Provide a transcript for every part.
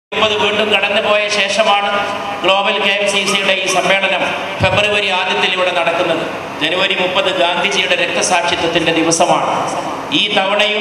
മുപ്പത് വീണ്ടും കടന്നുപോയ ശേഷമാണ് ഗ്ലോബൽ കെ എം സി സിയുടെ ഈ സമ്മേളനം ഫെബ്രുവരി ആദ്യത്തിൽ ഇവിടെ നടക്കുന്നത് ജനുവരി മുപ്പത് ഗാന്ധിജിയുടെ രക്തസാക്ഷിത്വത്തിന്റെ ദിവസമാണ് ഈ തവണയും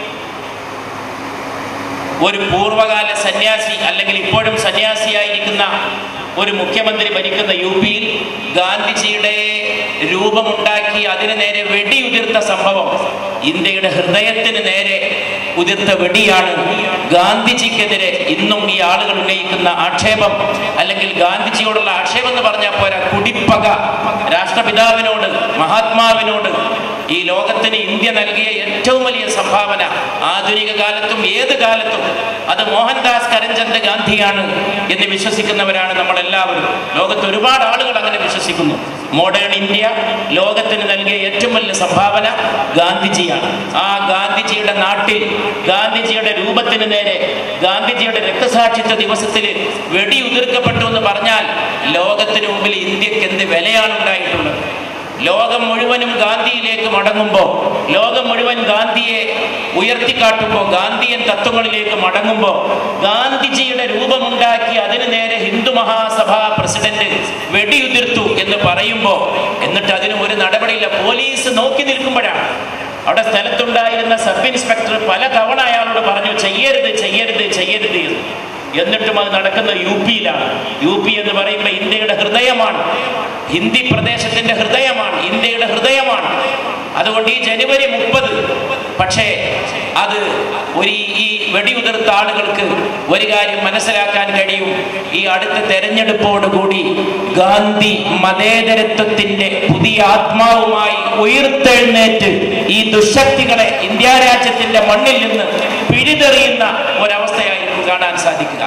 ഒരു പൂർവ്വകാല സന്യാസി അല്ലെങ്കിൽ ഇപ്പോഴും സന്യാസിയായിരിക്കുന്ന ഒരു മുഖ്യമന്ത്രി ഭരിക്കുന്ന യു പിയിൽ ഗാന്ധിജിയുടെ രൂപമുണ്ടാക്കി അതിനു നേരെ വെടിയുതിർത്ത സംഭവം ഇന്ത്യയുടെ ഹൃദയത്തിന് നേരെ ഉതിർത്ത വെടിയാണ് ഗാന്ധിജിക്കെതിരെ ഇന്നും ഈ ആളുകൾ ഉന്നയിക്കുന്ന ആക്ഷേപം അല്ലെങ്കിൽ ഗാന്ധിജിയോടുള്ള ആക്ഷേപം എന്ന് പറഞ്ഞാൽ പോരാ കുടിപ്പക രാഷ്ട്രപിതാവിനോട് മഹാത്മാവിനോട് ഈ ലോകത്തിന് ഇന്ത്യ നൽകിയ ഏറ്റവും വലിയ സംഭാവന ആധുനിക കാലത്തും ഏത് കാലത്തും അത് മോഹൻദാസ് കരംചന്ദ് ഗാന്ധിയാണ് എന്ന് വിശ്വസിക്കുന്നവരാണ് നമ്മളെല്ലാവരും ലോകത്ത് ഒരുപാട് ആളുകൾ അങ്ങനെ വിശ്വസിക്കുന്നു മോഡേൺ ഇന്ത്യ ലോകത്തിന് നൽകിയ ഏറ്റവും വലിയ സംഭാവന ഗാന്ധിജിയാണ് ആ ഗാന്ധിജിയുടെ നാട്ടിൽ ഗാന്ധിജിയുടെ രൂപത്തിന് നേരെ ഗാന്ധിജിയുടെ രക്തസാക്ഷിത്വ ദിവസത്തിൽ വെടിയുതിർക്കപ്പെട്ടു എന്ന് പറഞ്ഞാൽ ലോകത്തിന് മുമ്പിൽ ഇന്ത്യക്ക് എന്ത് വിലയാണ് ഉണ്ടായിട്ടുള്ളത് ലോകം മുഴുവനും ഗാന്ധിയിലേക്ക് മടങ്ങുമ്പോൾ ലോകം മുഴുവൻ ഗാന്ധിയെ ഉയർത്തിക്കാട്ടുമ്പോൾ ഗാന്ധിയൻ തത്വങ്ങളിലേക്ക് മടങ്ങുമ്പോൾ ഗാന്ധിജിയുടെ രൂപമുണ്ടാക്കി അതിന് നേരെ ഹിന്ദു മഹാസഭ പ്രസിഡന്റ് വെടിയുതിർത്തു എന്ന് പറയുമ്പോൾ എന്നിട്ട് അതിന് ഒരു നടപടിയില്ല പോലീസ് നോക്കി നിൽക്കുമ്പോഴാണ് അവിടെ സ്ഥലത്തുണ്ടായിരുന്ന സബ് ഇൻസ്പെക്ടർ പല തവണ അയാളോട് പറഞ്ഞു ചെയ്യരുത് ചെയ്യരുത് ചെയ്യരുത് എന്ന് എന്നിട്ടും അത് നടക്കുന്ന യു പിയിലാണ് യു പി എന്ന് പറയുമ്പോൾ ഇന്ത്യയുടെ ഹൃദയമാണ് ഹിന്ദി പ്രദേശത്തിന്റെ ഹൃദയമാണ് ഇന്ത്യയുടെ ഹൃദയമാണ് അതുകൊണ്ട് ഈ ജനുവരി മുപ്പത് പക്ഷേ അത് ഒരു ഈ വെടിയുതിർത്ത ആളുകൾക്ക് ഒരു കാര്യം മനസ്സിലാക്കാൻ കഴിയും ഈ അടുത്ത തെരഞ്ഞെടുപ്പോടുകൂടി ഗാന്ധി മതേതരത്വത്തിന്റെ പുതിയ ആത്മാവുമായി ഉയർത്തെഴുന്നേറ്റ് ഈ ദുശക്തികളെ ഇന്ത്യ രാജ്യത്തിന്റെ മണ്ണിൽ നിന്ന് പിഴുതെറിയുന്ന ഒരവസ്ഥയായിരിക്കും കാണാൻ സാധിക്കുക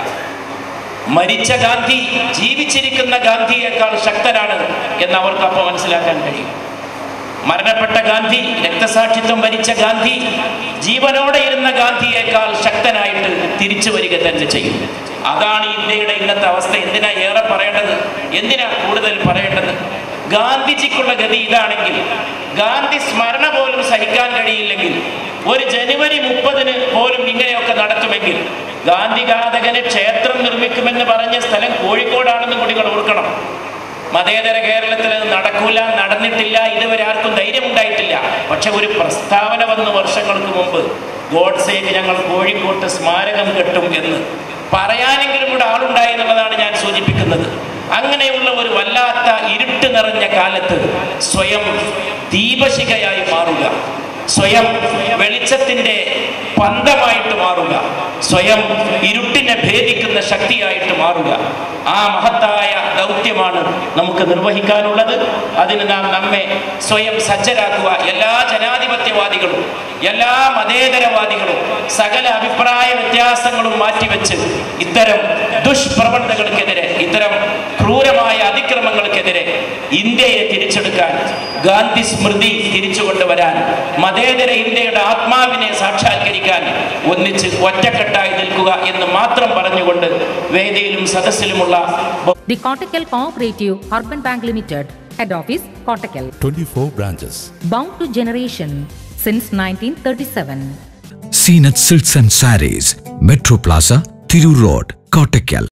മരിച്ച ഗാന്ധി ജീവിച്ചിരിക്കുന്ന ഗാന്ധിയേക്കാൾ ശക്തനാണ് എന്ന് അവർക്ക് അപ്പോൾ മനസ്സിലാക്കാൻ കഴിയും മരണപ്പെട്ട ഗാന്ധി രക്തസാക്ഷിത്വം വരിച്ച ഗാന്ധി ജീവനോടെ ഇരുന്ന ഗാന്ധിയേക്കാൾ ശക്തനായിട്ട് തിരിച്ചു വരിക തന്നെ ചെയ്യും അതാണ് ഇന്ത്യയുടെ ഇന്നത്തെ അവസ്ഥ എന്തിനാ ഏറെ പറയേണ്ടത് എന്തിനാ കൂടുതൽ പറയേണ്ടത് ഗാന്ധിജിക്കുള്ള ഗതി ഇതാണെങ്കിൽ ഗാന്ധി സ്മരണ പോലും സഹിക്കാൻ കഴിയില്ലെങ്കിൽ ഒരു ജനുവരി മുപ്പതിന് പോലും ഇങ്ങനെയൊക്കെ നടത്തുമെങ്കിൽ ഗാന്ധിഘാതകന് ക്ഷേത്രം നിർമ്മിക്കുമെന്ന് പറഞ്ഞ സ്ഥലം കോഴിക്കോടാണെന്ന് കൂടി നിങ്ങൾ ഓർക്കണം മതേതര കേരളത്തിൽ അത് നടക്കൂല നടന്നിട്ടില്ല ഇതുവരെ ആർക്കും ധൈര്യമുണ്ടായിട്ടില്ല പക്ഷെ ഒരു പ്രസ്താവന വന്ന് വർഷങ്ങൾക്ക് മുമ്പ് ഗോഡ്സേക്ക് ഞങ്ങൾ കോഴിക്കോട്ട് സ്മാരകം കെട്ടും എന്ന് പറയാനെങ്കിലും കൂടെ ആളുണ്ടായി എന്നുള്ളതാണ് ഞാൻ സൂചിപ്പിക്കുന്നത് അങ്ങനെയുള്ള ഒരു വല്ലാത്ത ഇരുട്ട് നിറഞ്ഞ കാലത്ത് സ്വയം ദീപശിഖയായി മാറുക സ്വയം വെളിച്ചത്തിന്റെ പന്തമായിട്ട് മാറുക സ്വയം ഇരുട്ടിനെ ഭേദിക്കുന്ന ശക്തിയായിട്ട് മാറുക ആ മഹത്തായ ദൗത്യമാണ് നമുക്ക് നിർവഹിക്കാനുള്ളത് അതിന് നാം നമ്മെ സ്വയം സജ്ജരാക്കുക എല്ലാ ജനാധിപത്യവാദികളും എല്ലാ മതേതരവാദികളും സകല അഭിപ്രായ വ്യത്യാസങ്ങളും മാറ്റിവെച്ച് ഇത്തരം ദുഷ്പ്രവണതകൾക്കെതിരെ ഇത്തരം ക്രൂരമായ അതിക്രമങ്ങൾക്കെതിരെ ഇന്ത്യയെ തിരിച്ചെടുക്കാൻ ഗാന്ധി സ്മൃതി തിരിച്ചു കൊണ്ടുവരാൻ മതേതര ഇന്ത്യയുടെ ആത്മാവിനെ സാക്ഷാത്കരിക്കാൻ ഒന്നിച്ച് ഒറ്റക്കെട്ടായി നിൽക്കുക എന്ന് മാത്രം പറഞ്ഞുകൊണ്ട് വേദിയിലും സദസ്സിലുമുള്ള The Kottakkal Cooperative Urban Bank Limited, Head Office, Kottakkal. 24 branches. Bound to generation since 1937. Seenat Silks and Saris, Metro Plaza, Thiru Road, Kottakkal.